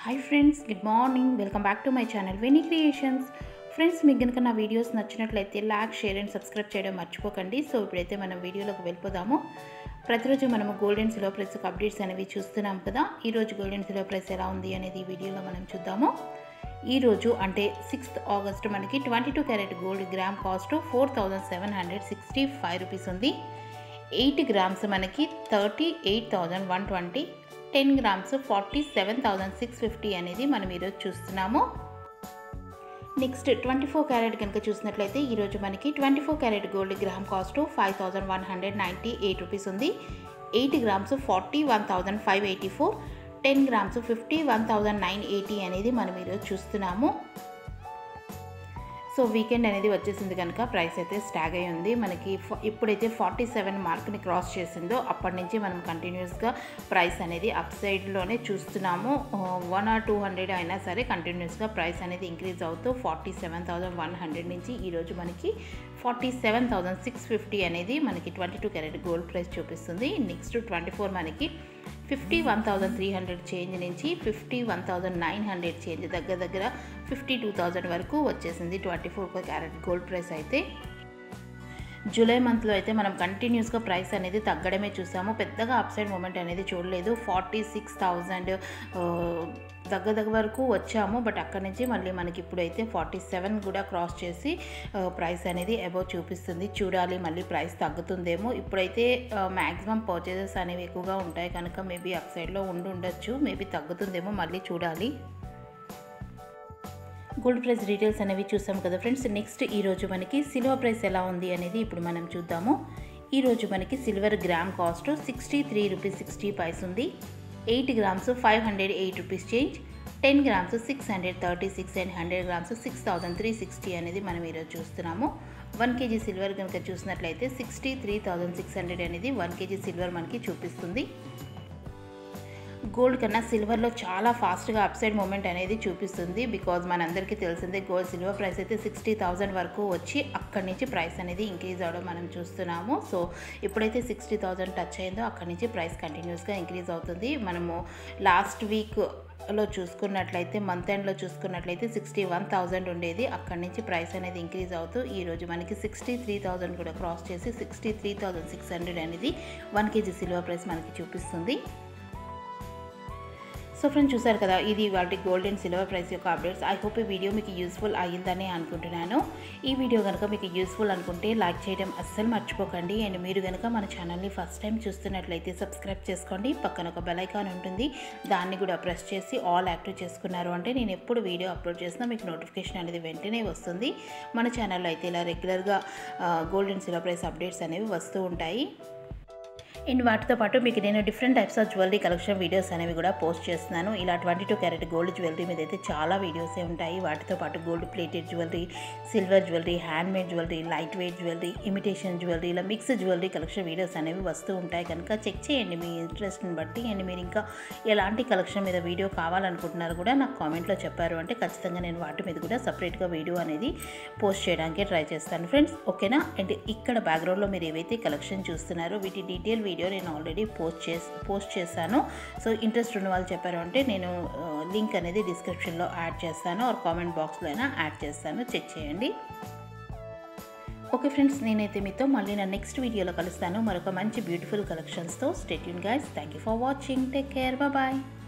hi friends good morning welcome back to my channel Veni creations friends మీకు కనుక నా videos నచ్చినట్లయితే లైక్ షేర్ అండ్ సబ్స్క్రైబ్ చేయడం మర్చిపోకండి సో ఇప్పుడైతే మనం వీడియోలోకి వెళ్ళిపోదాము ప్రతిరోజు మనము gold and silver price updates అనేవి చూస్తున్నాం కదా ఈరోజు గోల్డ్ అండ్ సిల్వర్ ప్రైస్ ఎలా ఉంది అనేది ఈ వీడియోలో మనం చూద్దాము ఈరోజు అంటే సిక్స్త్ ఆగస్ట్ మనకి twenty two carat gold gram cost four thousand seven hundred sixty five rupees ఉంది ఎయిట్ గ్రామ్స్ మనకి thirty eight thousand one twenty ten grams forty seven thousand six fifty అనేది మనం ఈరోజు చూస్తున్నాము నెక్స్ట్ ట్వంటీ ఫోర్ క్యారెట్ కనుక చూసినట్లయితే ఈరోజు మనకి twenty four carat gold gram cost five thousand one hundred ninety eight rupees ఉంది eight grams forty one thousand five eighty four ten grams fifty one thousand nine eighty అనేది మనం ఈరోజు చూస్తున్నాము so weekend అనేది వచ్చేసింది కనుక ప్రైస్ అయితే stag అయి ఉంది మనకి ఫ- ఎప్పుడైతే ఫార్టీ సెవెన్ మార్క్ని క్రాస్ చేసిందో అప్పటి నుంచి మనం కంటిన్యూస్గా ప్రైస్ అనేది అప్ సైడ్లోనే చూస్తున్నాము వన్ ఆర్ టూ హండ్రెడ్ అయినా సరే కంటిన్యూస్గా ప్రైస్ అనేది ఇంక్రీజ్ అవుతూ forty seven thousand one hundred నుంచి ఈరోజు మనకి forty seven thousand six fifty అనేది మనకి twenty two carat gold price చూపిస్తుంది నెక్స్ట్ ట్వంటీ ఫోర్ మనకి fifty one thousand three hundred change నుంచి fifty one thousand nine hundred change దగ్గర దగ్గర ఫిఫ్టీ టూ థౌజండ్ వరకు వచ్చేసింది twenty four carat gold price అయితే జూలై మంత్లో అయితే మనం కంటిన్యూస్గా ప్రైస్ అనేది తగ్గడమే చూసాము పెద్దగా అప్సైడ్ మూమెంట్ అనేది చూడలేదు ఫార్టీ సిక్స్ థౌజండ్ దగ్గర దగ్గర వరకు వచ్చాము బట్ అక్కడి నుంచి మళ్ళీ మనకి ఇప్పుడైతే ఫార్టీ సెవెన్ కూడా క్రాస్ చేసి ప్రైస్ అనేది అబౌవ్ చూపిస్తుంది చూడాలి మళ్ళీ ప్రైస్ తగ్గుతుందేమో ఇప్పుడైతే మ్యాక్సిమం పర్చేజెస్ అనేవి ఎక్కువగా ఉంటాయి కనుక మేబీ అప్ సైడ్లో ఉండి ఉండొచ్చు మేబీ తగ్గుతుందేమో మళ్ళీ చూడాలి గోల్డ్ ప్రైస్ డీటెయిల్స్ అనేవి చూసాం కదా ఫ్రెండ్స్ నెక్స్ట్ ఈరోజు మనకి సిల్వర్ ప్రైస్ ఎలా ఉంది అనేది ఇప్పుడు మనం చూద్దాము ఈరోజు మనకి silver gram cost sixty three rupees sixty paise ఉంది eight grams five hundred eight rupees change ten grams six hundred thirty six and hundred grams six thousand three sixty అనేది మనం ఈరోజు చూస్తున్నాము వన్ కేజీ సిల్వర్ కనుక చూసినట్లయితే sixty three thousand six hundred అనేది one KG silver మనకి చూపిస్తుంది gold కన్నా సిల్వర్లో చాలా ఫాస్ట్గా అప్సైడ్ మూమెంట్ అనేది చూపిస్తుంది బికాజ్ మనందరికీ తెలిసిందే గోల్డ్ సిల్వర్ ప్రైస్ అయితే సిక్స్టీ థౌజండ్ వరకు వచ్చి అక్కడి నుంచి ప్రైస్ అనేది ఇంక్రీజ్ అవ్వడం మనం చూస్తున్నాము సో ఎప్పుడైతే సిక్స్టీ థౌజండ్ టచ్ అయిందో అక్కడి నుంచి ప్రైస్ కంటిన్యూస్గా ఇంక్రీజ్ అవుతుంది మనము లాస్ట్ వీక్ లో చూసుకున్నట్లయితే మంత్ ఎండ్లో చూసుకున్నట్లయితే సిక్స్టీ వన్ థౌజండ్ ఉండేది అక్కడి నుంచి ప్రైస్ అనేది ఇంక్రీజ్ అవుతూ ఈరోజు మనకి సిక్స్టీ త్రీ థౌజండ్ కూడా క్రాస్ చేసి sixty three thousand six hundred అనేది వన్ కేజీ సిల్వర్ ప్రైస్ మనకి చూపిస్తుంది సో ఫ్రెండ్స్ చూసారు కదా ఇది వాటి గోల్డ్ అండ్ సిల్వర్ ప్రైస్ యొక్క అప్డేట్స్ ఐ హోప్ ఈ వీడియో మీకు యూస్ఫుల్ అయ్యిందని అనుకుంటున్నాను ఈ వీడియో కనుక మీకు యూస్ఫుల్ అనుకుంటే లైక్ చేయడం అస్సలు మర్చిపోకండి అండ్ మీరు కనుక మన ఛానల్ని ఫస్ట్ టైం చూస్తున్నట్లయితే సబ్స్క్రైబ్ చేసుకోండి పక్కన ఒక బెల్ ఐకాన్ ఉంటుంది దాన్ని కూడా ప్రెస్ చేసి ఆల్ యాక్టివ్ చేసుకున్నారు అంటే నేను ఎప్పుడు వీడియో అప్లోడ్ చేసినా మీకు నోటిఫికేషన్ అనేది వెంటనే వస్తుంది మన ఛానల్లో అయితే ఇలా రెగ్యులర్గా gold and silver price updates అనేవి వస్తూ ఉంటాయి అండ్ వాటితో పాటు మీకు నేను different types of jewellery collection videos అనేవి కూడా పోస్ట్ చేస్తున్నాను ఇలా twenty two carat gold jewellery మీద అయితే చాలా వీడియోసే ఉంటాయి వాటితో పాటు gold plated jewellery silver jewellery handmade jewellery light weight jewellery imitation jewellery ఇలా మిక్స్ జ్యువెలరీ కలెక్షన్ వీడియోస్ అనేవి వస్తూ ఉంటాయి కనుక చెక్ చేయండి మీ ఇంట్రెస్ట్ని బట్టి అండ్ మీరు ఇంకా ఎలాంటి కలెక్షన్ మీద వీడియో కావాలనుకుంటున్నారు కూడా నాకు కామెంట్లో చెప్పారు అంటే ఖచ్చితంగా నేను వాటి మీద కూడా సపరేట్గా వీడియో అనేది పోస్ట్ చేయడానికి ట్రై చేస్తాను ఫ్రెండ్స్ ఓకేనా అండ్ ఇక్కడ బ్యాక్గ్రౌండ్లో మీరు ఏవైతే కలెక్షన్ చూస్తున్నారో వీటి డీటెయిల్ వీడియో నేను ఆల్రెడీ పోస్ట్ చేసి పోస్ట్ చేశాను సో ఇంట్రెస్ట్ ఉన్న వాళ్ళు చెప్పారు అంటే నేను లింక్ అనేది డిస్క్రిప్షన్లో యాడ్ చేస్తాను ఆర్ కామెంట్ బాక్స్లో అయినా యాడ్ చేస్తాను చెక్ చేయండి ఓకే ఫ్రెండ్స్ నేనైతే మీతో మళ్ళీ నా నెక్స్ట్ వీడియోలో కలుస్తాను మరొక మంచి బ్యూటిఫుల్ కలెక్షన్స్తో stay tuned guys thank you for watching take care bye